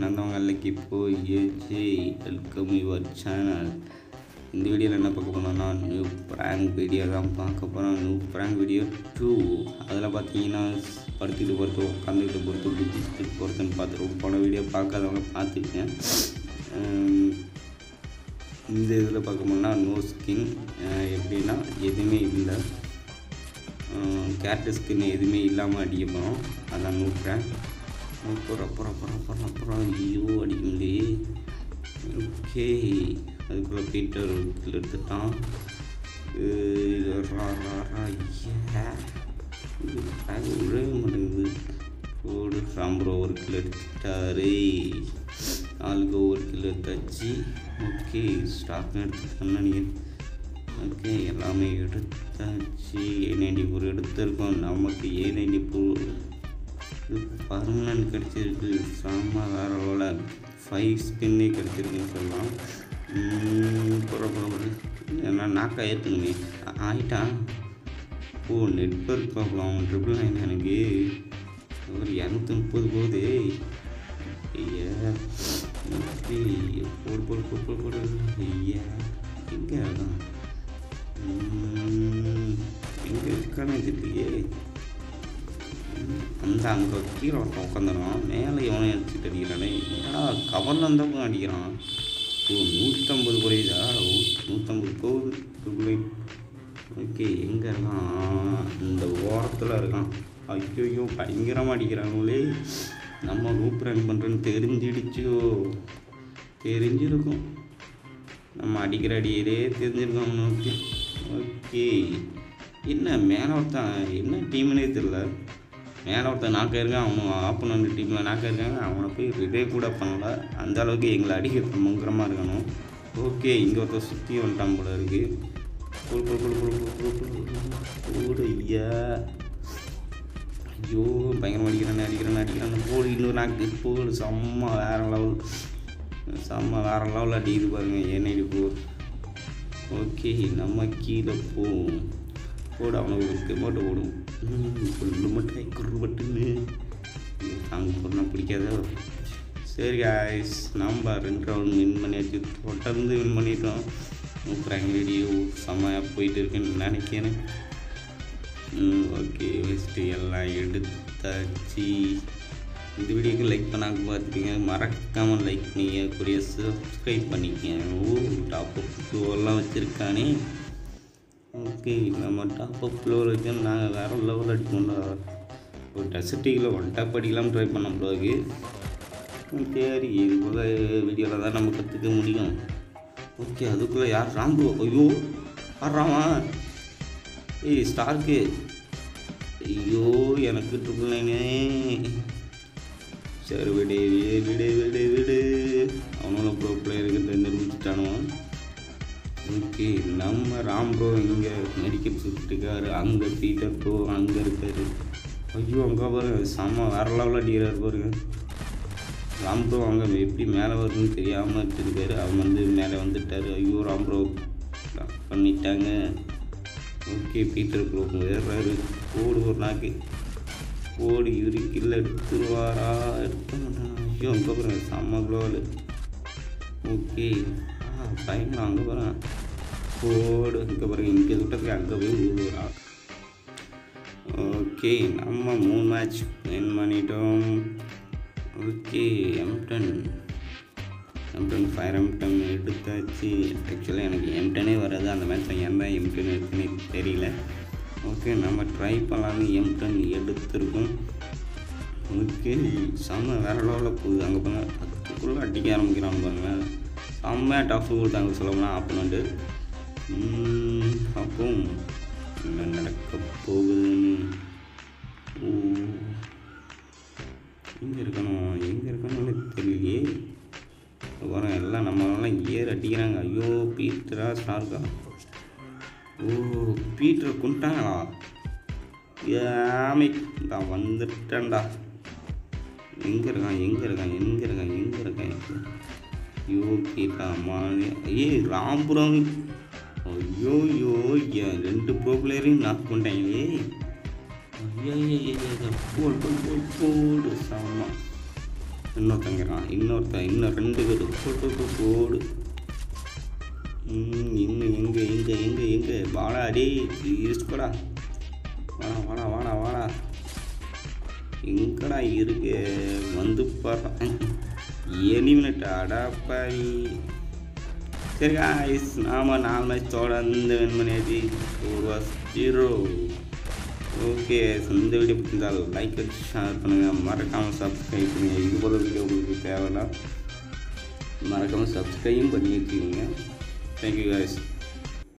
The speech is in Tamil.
நான் தான் உங்கள் அல்லக்கு போய் ஏஜே வெல்கம் யுவர் சேனல் இந்த வீடியோவில் என்ன பார்க்க போனோம்னா நியூ ப்ராங்க் வீடியோ தான் பார்க்க போகிறோம் நியூ ப்ராங்க் வீடியோ டூ அதில் பார்த்தீங்கன்னா படுத்துக்கிட்டு பொறுத்து உட்காந்துக்கிட்டு பொறுத்து இப்படி பிஸ்கெட் பொறுத்துன்னு பார்த்துருவோம் போன வீடியோ பார்க்காதவங்க பார்த்துக்கேன் இந்த இதில் பார்க்க போனால் நோ ஸ்கின் எப்படின்னா எதுவுமே இல்லை கேரட்டு ஸ்கின் எதுவுமே இல்லாமல் அடிக்க போகிறோம் அதான் நூற்றேன் அப்புறம் அப்புறம் அப்புறம் அப்புறம் அப்புறம் ஐயோ அடிக்க முடியே ஓகே அதுக்குள்ளே பீட்டர் கில் எடுத்துட்டான் இது ரா, ரா, ரா, ஐயா. இது tag விழவே மாட்டேங்குது போடு சாம்பரம் ஒரு கிலோ எடுத்துட்டாரு ஆளுக்கு ஒரு கிலோ எடுத்தாச்சு ஓகே ஸ்டாக் எடுத்துட்டோம்னா நீங்கள் ஓகே எல்லாமே எடுத்தாச்சு ஏ நைன்டி ஃபோர் எடுத்திருக்கோம் நமக்கு ஏ நைன்டி ஃபோர் பர்மனன்ட் கிடச்சிருக்கு செம்ம வேற லெவல ஃபைவ் ஸ்பின்னே கிடச்சிருக்குன்னு சொல்லலாம் புறப்புற ஏன்னா நாக்கா ஏற்றுங்கண்ணே ஆயிட்டான் ஓ நெட்ஒர்க் ப்ராப்ளம் ட்ரிபிள் நைன் எனக்கு ஒரு இரநூத்தி முப்பது போகுது ஐயா ஓகே போடு போடு போடு போடு போடு ஐயா எங்கே இருக்கான் எங்கே இருக்கானே தெரியலையே அந்த அங்கே கீழே ஒருத்தன் உட்காந்துறான் மேலே எவனை அடிச்சுட்டு அடிக்கிறானே என்னடா கவர்ல இருந்தால் அடிக்கிறான் ஓ நூற்றம்பது குறையுதா ஓ நூற்றம்பது போகுது ட்ரிபிள் ஓகே எங்கே இருக்கான் இந்த ஓரத்தில் இருக்கான் ஐயோ பயங்கரமாக அடிக்கிறாங்களே நம்ம குரூப் ரன் பண்ணுறோன்னு தெரிஞ்சிடுச்சோ தெரிஞ்சிருக்கும் நம்ம அடிக்கிற அடியிலே தெரிஞ்சிருக்கோம் அவனுக்கு ஓகே என்ன மேலே ஒருத்தன் என்ன டீம்னே தெரில மேலே ஒருத்தன் நாக்க இருக்கான் அவனு ஆப்போனண்ட் டீமில் நாக்க இருக்காங்க அவனை போய் ரிவே கூட பண்ணல அந்த அளவுக்கு எங்களை அடிக்க முங்கரமாக இருக்கணும் ஓகே இங்கே ஒருத்தன் சுற்றி வந்துட்டான் போல இருக்கு புல் புல் புல் புல் புல் புல் புல் புல் ஐயா ஐயோ பயங்கரமாக அடிக்கிறானே அடிக்கிறானே அடிக்கிறானே போடு இன்னொரு நாக்கு போடு செம்ம வேறு லெவல் செம்ம வேறு லெவலில் அடிக்குது பாருங்க ஏனடி போர் ஓகே நம்ம கீழே போவோம் போடு அவனுக்கு மட்டும் ஓடும் புல்லு மட்டும் குரு மட்டுன்னு சாங் போனால் பிடிக்காத சரி காய்ஸ் நம்ம ரெண்டு ரவுண்ட் வின் பண்ணியாச்சு தொடர்ந்து வின் பண்ணிட்டோம் அப்புறம் வீடியோ செம்மையாக போயிட்டு இருக்குன்னு நினைக்கிறேன் ஓகே ஃபஸ்ட்டு எல்லாம் எடுத்தாச்சு இந்த வீடியோக்கு லைக் பண்ணாக்க பார்த்துருக்கீங்க மறக்காமல் லைக் பண்ணிக்க கூடிய சப்ஸ்கிரைப் பண்ணிக்கங்க ஓ டாப் அப் ஃப்ளோர்லாம் வச்சுருக்கானே ஓகே நம்ம டாப் அப் ஃப்ளோர் வச்சு நாங்கள் வேறு லெவல் அடிக்கணும்டா ஒரு டெசர்ட்டிக்கில் ஒன் டாப் அடிக்கலாம் ட்ரை பண்ண பிறகு சரி இது போல் வீடியோவில் தான் நம்ம கற்றுக்க முடியும் ஓகே அதுக்குள்ளே யார் ராம்பு ஐயோ ஆடுறாமா ஏய் ஸ்டார்க்கு ஐயோ எனக்கு ட்ரிபிள் நைனே சரி விடு விடு விடு விடு அவனும் ப்ரோ பிளேயருக்கு நிரூபிச்சுட்டானுவான் ஓகே நம்ம ராம் ப்ரோ இங்கே மெடிக்கல் சுட்டுருக்காரு அங்கே பீட்டர் ப்ரோ அங்கே இருக்காரு ஐயோ அங்கே பாருங்க செம்ம வேற லெவலில் அடிக்கிறாரு பாருங்க ராம் ப்ரோ அங்கே எப்படி மேலே வருதுன்னு தெரியாமல் இருக்காரு அவன் வந்து மேலே வந்துட்டார் ஐயோ ராம் ப்ரோ பண்ணிட்டாங்க ஓகே பீட்டர் ப்ரோ ஏறாரு ஓடு ஒரு நாக்கு ஓடி இவரு கில்ல எடுத்துருவாரா எடுக்க மாட்டானா ஐயோ அங்கே பாருங்க செம்ம க்ளோவல் ஓகே ஆ பயங்கரம் அங்கே பாருங்க ஓடு இங்கே பாருங்க இங்கே விட்டதுக்கு அங்கே போய் விழுவுறா ஓகே நம்ம மூணு மேட்ச் வின் பண்ணிட்டோம் ஓகே எம்டன் எம்டன் ஃபயர் எம்டன் எடுத்தாச்சு ஆக்சுவலாக எனக்கு எம்டனே வராது அந்த மேட்ச் ஏன் தான் எம்டன் இருக்குன்னு தெரியல ஓகே நம்ம ட்ரை பண்ணலான்னு எம்டன் எடுத்திருக்கோம் ஓகே செம்ம வேற லெவலில் போகுது அங்கே போங்க அதுக்குள்ளே அடிக்க ஆரம்பிக்கிறான் பாருங்களேன் செம்மையாக டஃப் கொடுத்தாங்க சொல்லப்போனால் ஆப்போனண்ட்டு அப்போ என்ன நடக்க போகுதுன்னு ஓ எங்கே இருக்கணும் எங்கே இருக்கணும்னு தெரியலையே வரோம் எல்லாம் நம்மளெல்லாம் ஏர் அடிக்கிறாங்க ஐயோ பீட்டரா ஸ்டார்க்கா ஓ பீட்டரை கொண்டாங்களா ஏமை நான் வந்துட்டேன்டா எங்கே இருக்கான் எங்கே இருக்கான் எங்கே இருக்கான் எங்கே இருக்கான் ஐயோ கேட்டாமா ஏய் ராம்புரம் ஐயோ ஐயோ என் ரெண்டு ப்ரோ பிளேயரையும் நாக் பண்ணிட்டாங்களே ஐயோ போடு போடு போடு போடு சாமா இன்னொருத்தங்கிறான் இன்னொருத்தன் இன்னும் ரெண்டு பேர் போட்டு போட்டு போடு ம், இன்னும் எங்கே எங்கே எங்கே எங்கே வாடா டே இருக்கடா வாடா வாடா வாடா வாடா எங்கடா இருக்கு வந்து பாரு எலிமினட் அடாப்பாவி சரி guys, நாம நாலு மேட்ச் தொடர்ந்து வின் பண்ணியாச்சு ஒரு வாஸ் ஜீரோ ஓகே இந்த வீடியோ பிடிச்சிருந்தால் லைக் ஷேர் பண்ணுங்கள் மறக்காமல் சப்ஸ்கிரைப் பண்ணுங்கள் இது போல வீடியோ உங்களுக்கு தேவைன்னா மறக்காமல் சப்ஸ்கிரையும் பண்ணி வச்சுக்கோங்க தேங்க்யூ guys